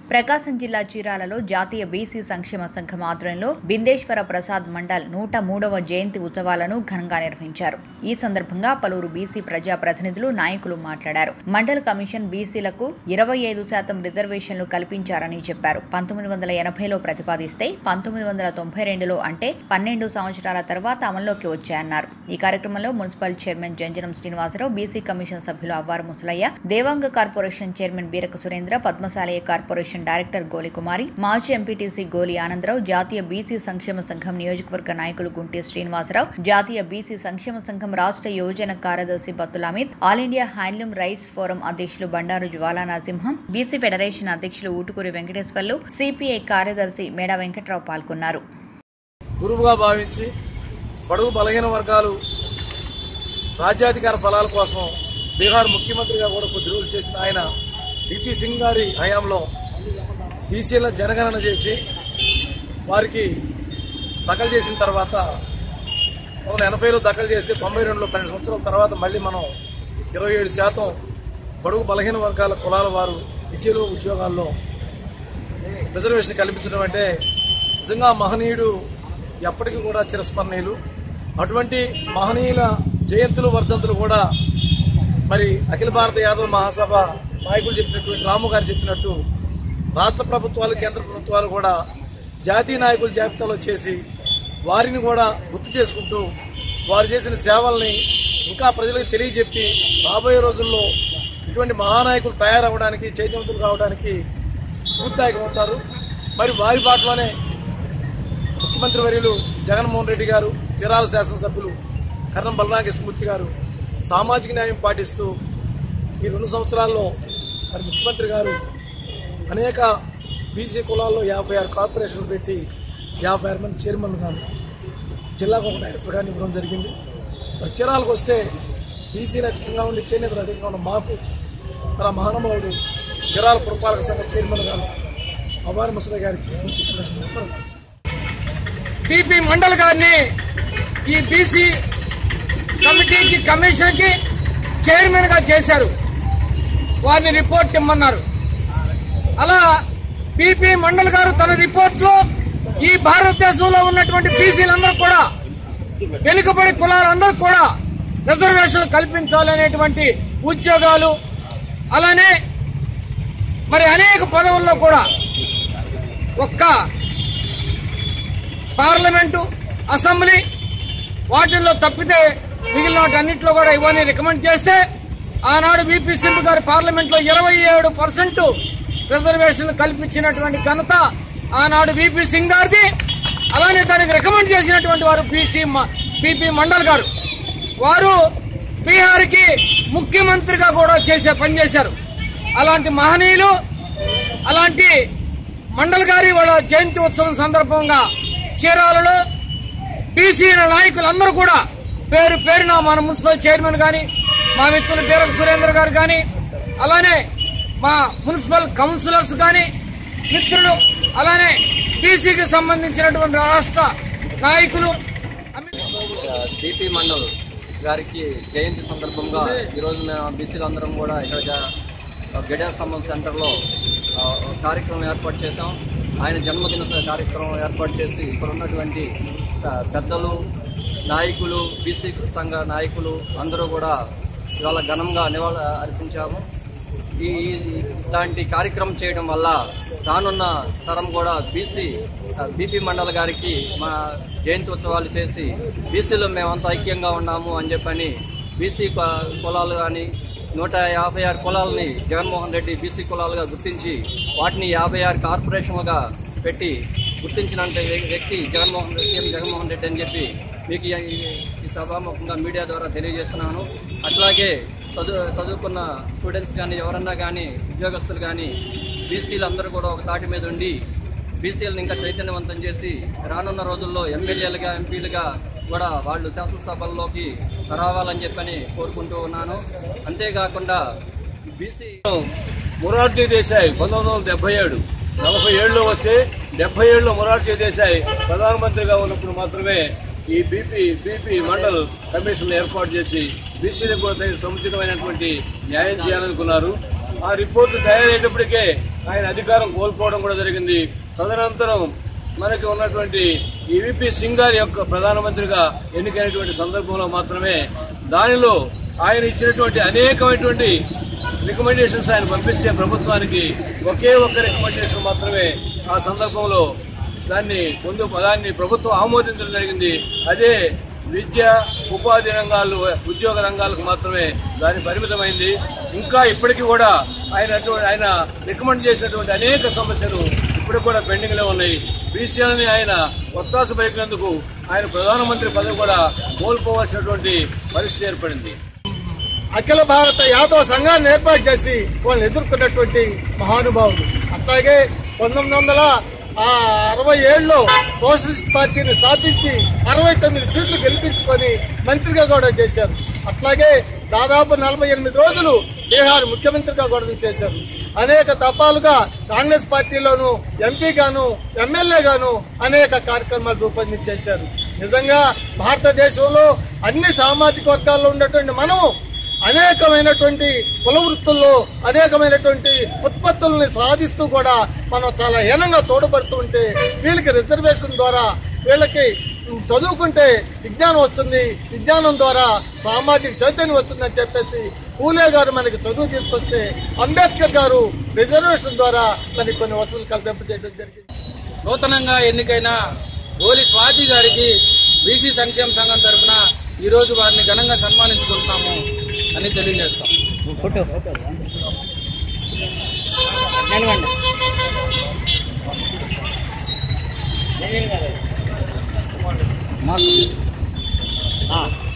ప్రకాశం జిల్లా చీరాలలో జాతీయ బీసీ సంక్షేమ సంఘం ఆధ్వర్యంలో బిందేశ్వర ప్రసాద్ మండల్ నూట మూడవ జయంతి ఉత్సవాలను ఘనంగా నిర్వహించారు ఈ సందర్భంగా పలువురు బీసీ ప్రజా ప్రతినిధులు నాయకులు మాట్లాడారు మండల్ కమిషన్ బీసీలకు ఇరవై ఐదు శాతం రిజర్వేషన్లు కల్పించారని చెప్పారు పంతొమ్మిది వందల ఎనభైలో ప్రతిపాదిస్తే పంతొమ్మిది వందల తొంభై రెండులో అంటే పన్నెండు సంవత్సరాల తర్వాత అమల్లోకి వచ్చాయన్నారు ఈ కార్యక్రమంలో municipal chairman Janjanam Srinivasa Rao BC commission సభ్యులు Avvaru Musalaiah Devanga corporation chairman Biraka Surendra Padmasalaya corporation director Goli Kumari మాజీ ఎంపీటీసీ గోలి ఆనందరావు జాతీయ బీసీ సంక్షేమ సంఘం నియోజకవర్గ నాయకులు గుంటి శ్రీనివాసరావు జాతీయ బీసీ సంక్షేమ సంఘం రాష్ట్ర యోజన కార్యదర్శి Battula Amit all India handloom rights forum అధ్యక్షులు బండారు జ్వాలా నరసింహం బీసీ ఫెడరేషన్ అధ్యక్షులు ఊటుకూరి వెంకటేశ్వర్లు సిపిఐ కార్యదర్శి మేడా వెంకట్రావు పాల్గొన్నారు గురువుగా భావించి బడుగు బలహీన వర్గాలు రాజ్యాధికార ఫలాల కోసం బీహార్ ముఖ్యమంత్రిగా కూడా కొద్ది రోజులు చేసిన ఆయన డిపి సింగ్ గారి హయాంలో బీసీల జనగణన చేసి వారికి దఖలు చేసిన తర్వాత మనం ఎనభైలో దఖలు చేస్తే తొంభై రెండులో పన్నెండు సంవత్సరాల తర్వాత మళ్ళీ మనం ఇరవై ఏడు శాతం బడుగు బలహీన వర్గాల కులాల వారు విద్యలో ఉద్యోగాల్లో రిజర్వేషన్ కల్పించడం అంటే నిజంగా మహనీయుడు ఎప్పటికీ కూడా చిరస్మరణీయులు అటువంటి మహనీయుల జయంతులు వర్ధంతులు కూడా మరి అఖిల భారత యాదవ్ మహాసభ నాయకులు చెప్పినటువంటి రాము గారు చెప్పినట్టు రాష్ట్ర ప్రభుత్వాలు కేంద్ర ప్రభుత్వాలు కూడా జాతీయ నాయకుల జాబితాలో చేసి వారిని కూడా గుర్తు చేసుకుంటూ వారు చేసిన సేవల్ని ఇంకా ప్రజలకు తెలియజెప్పి రాబోయే రోజుల్లో ఇటువంటి మహానాయకులు తయారవడానికి చైతన్యవంతులు కావడానికి స్ఫూర్తిదాయకమవుతారు మరి వారి బాటలోనే ముఖ్యమంత్రి వర్యులు జగన్మోహన్ రెడ్డి గారు చీరాల శాసనసభ్యులు కర్ణం బలరామకృష్ణమూర్తి గారు సామాజిక న్యాయం పాటిస్తూ ఈ రెండు సంవత్సరాల్లో మరి ముఖ్యమంత్రి గారు అనేక బీసీ కులాల్లో యాభై ఆరు కార్పొరేషన్లు పెట్టి యాభై ఆరు మంది చైర్మన్లు గాను జిల్లాకు ఒక డైరెక్టర్ గారిని ఇవ్వడం జరిగింది మరి చీరాలకు వస్తే బీసీలు అధికంగా ఉండి చేనేతలు అధికంగా ఉన్న మాకు మన మహానుభావుడు చీరాల పురపాలక సంఘ చైర్మన్ గారు అవారి ముసలి గారికి బీసీ కమిషన్ ఇవ్వడం బీపీ మండల్ గారిని ఈ బీసీ కమిటీకి కమిషన్కి చైర్మన్ గా చేశారు వారిని రిపోర్ట్ ఇమ్మన్నారు అలా బీపీ మండల్ గారు తన రిపోర్ట్ లో ఈ భారతదేశంలో ఉన్నటువంటి బీసీలందరూ కూడా వెనుకబడి కులాలందరూ కూడా రిజర్వేషన్లు కల్పించాలనేటువంటి ఉద్యోగాలు అలానే మరి అనేక పదవుల్లో కూడా ఒక్క పార్లమెంటు అసెంబ్లీ వాటిల్లో తప్పితే మిగిలిన వాటన్నిటిలో కూడా ఇవన్నీ రికమెండ్ చేస్తే ఆనాడు విపి సింధు గారు పార్లమెంట్ లో ఇరవై ఏడు పర్సెంట్ రిజర్వేషన్ కల్పించినటువంటి ఘనత ఆనాడు విపి సింగ్ గారిది అలానే దానికి రికమెండ్ చేసినటువంటి వారు బీసీ పిపి మండల్ గారు వారు బీహార్కి ముఖ్యమంత్రిగా కూడా చేసే పనిచేశారు అలాంటి మహనీయులు అలాంటి మండల్ గారి వాళ్ళ జయంతి ఉత్సవం సందర్భంగా చీరాలలో బీసీ నాయకులందరూ కూడా పేరు పేరున మన మున్సిపల్ చైర్మన్ గాని మా మిత్రులు బీరక సురేంద్ర గారు కానీ అలానే మా మున్సిపల్ కౌన్సిలర్స్ కానీ మిత్రులు అలానే బీసీకి సంబంధించినటువంటి రాష్ట్ర నాయకులు అమి- డిపి మండల్ గారికి జయంతి సందర్భంగా ఈరోజు మేము బీసీలు అందరం కూడా ఇక్కడ జ- గడియార స్తంభం సెంటర్లో ఆ, ఒక కార్యక్రమం ఏర్పాటు చేశాం ఆయన జన్మదిన కార్యక్రమం ఏర్పాటు చేసి ఇక్కడ ఉన్నటువంటి ఆ, పెద్దలు నాయకులు బీసీ సంఘ నాయకులు అందరూ కూడా ఇవాళ ఘనంగా నివాళులు అర్పించాము ఈ ఈ- ఇలాంటి కార్యక్రమం చేయడం వల్ల రానున్న తరం కూడా బీసీ బీపీ మండల్ గారికి మా జయంతి ఉత్సవాలు చేసి బీసీలో మేమంతా ఐక్యంగా ఉన్నాము అని చెప్పని బీసీ కు- కులాలు కానీ నూట యాభై ఆరు కులాలని జగన్మోహన్ రెడ్డి బీసీ కులాలుగా గుర్తించి వాటిని యాభై ఆరు కార్పొరేషన్లుగా పెట్టి గుర్తించిన వ్యక్తి జగన్మోహన్ రెడ్డి సీఎం జగన్మోహన్ రెడ్డి అని చెప్పి మీకు ఈ- ఈ సభాముఖంగా మీడియా ద్వారా తెలియజేస్తున్నాను అట్లాగే చదువు చదువుకున్న స్టూడెంట్స్ కానీ ఎవరన్నా కానీ ఉద్యోగస్తులు కానీ బీసీలు అందరూ కూడా ఒక తాటి మీద ఉండి బీసీలను ఇంకా చైతన్యవంతం చేసి రానున్న రోజుల్లో ఎమ్మెల్యేలుగా ఎంపీలుగా కూడా వాళ్ళు శాసనసభల్లోకి రావాలని చెప్పని కోరుకుంటూ ఉన్నాను అంతేకాకుండా బీసీ మొరార్జీ దేశాయ్ పంతొమ్మిది వందల డెబ్బై ఏడు నలభై ఏడులో వస్తే డెబ్బై ఏడులో మొరార్జీ దేశాయ్ ప్రధానమంత్రిగా ఉన్నప్పుడు మాత్రమే ఈ బీపీ బీపీ మండల్ కమిషన్ ఏర్పాటు చేసి బీసీలకు కూడా తగిన సముచితమైనటువంటి న్యాయం చేయాలనుకున్నారు ఆ రిపోర్టు తయారయ్యేటప్పటికే ఆయన అధికారం కోల్పోవడం కూడా జరిగింది తదనంతరం మనకి ఉన్నటువంటి ఈ విపి సింగ్ గారి యొక్క ప్రధానమంత్రిగా ఎన్నికైనటువంటి సందర్భంలో మాత్రమే దానిలో ఆయన ఇచ్చినటువంటి అనేకమైనటువంటి రికమెండేషన్స్ ఆయన పంపిస్తే ప్రభుత్వానికి ఒకే ఒక్క రికమెండేషన్ మాత్రమే ఆ సందర్భంలో దాన్ని ముందు దాన్ని ప్రభుత్వం ఆమోదించడం జరిగింది అదే విద్య ఉపాధి రంగాలు ఉద్యోగ రంగాలకు మాత్రమే దాని పరిమితమైంది ఇంకా ఇప్పటికీ కూడా ఆయన అటువంటి- ఆయన రికమెండ్ చేసినటువంటి అనేక సమస్యలు ఇప్పుడు కూడా పెండింగ్ లో ఉన్నాయి బీసీలని ఆయన ఒత్తాసు పలికినందుకు ఆయన ప్రధానమంత్రి పదవి కూడా కోల్పోవలసినటువంటి పరిస్థితి ఏర్పడింది అఖిల భారత యాదవ సంఘాన్ని ఏర్పాటు చేసి వాళ్ళని ఎదుర్కొన్నటువంటి మహానుభావులు అట్లాగే పంతొమ్మిది వందల ఆ అరవై ఏడులో సోషలిస్ట్ పార్టీని స్థాపించి అరవై తొమ్మిది సీట్లు గెలిపించుకొని మంత్రిగా కూడా చేశారు అట్లాగే దాదాపు నలభై ఎనిమిది రోజులు బీహార్ ముఖ్యమంత్రిగా కూడా చేశారు అనేక తపాలుగా కాంగ్రెస్ పార్టీలోను ఎంపీగాను ఎమ్మెల్యేగాను అనేక కార్యక్రమాలు రూపొందించేశారు నిజంగా భారతదేశంలో అన్ని సామాజిక వర్గాల్లో ఉన్నటువంటి మనము అనేకమైనటువంటి కుల వృత్తుల్లో అనేకమైనటువంటి ఉత్పత్తుల్ని సాధిస్తూ కూడా మనం చాలా హీనంగా చూడబడుతూ ఉంటే వీళ్ళకి రిజర్వేషన్ ద్వారా వీళ్ళకి చదువుకుంటే విజ్ఞానం వస్తుంది విజ్ఞానం ద్వారా సామాజిక చైతన్యం వస్తుందని చెప్పేసి పూలే గారు మనకి చదువు తీసుకొస్తే అంబేద్కర్ గారు రిజర్వేషన్ ద్వారా మనకి కొన్ని వసతులు కల్పింపజేయడం జరిగింది నూతనంగా ఎన్నికైన గోలి స్వాతి గారికి బీసీ సంక్షేమ సంఘం తరఫున ఈ రోజు వారిని ఘనంగా సన్మానించుకుంటున్నాము అని తెలియజేస్తాం ఆ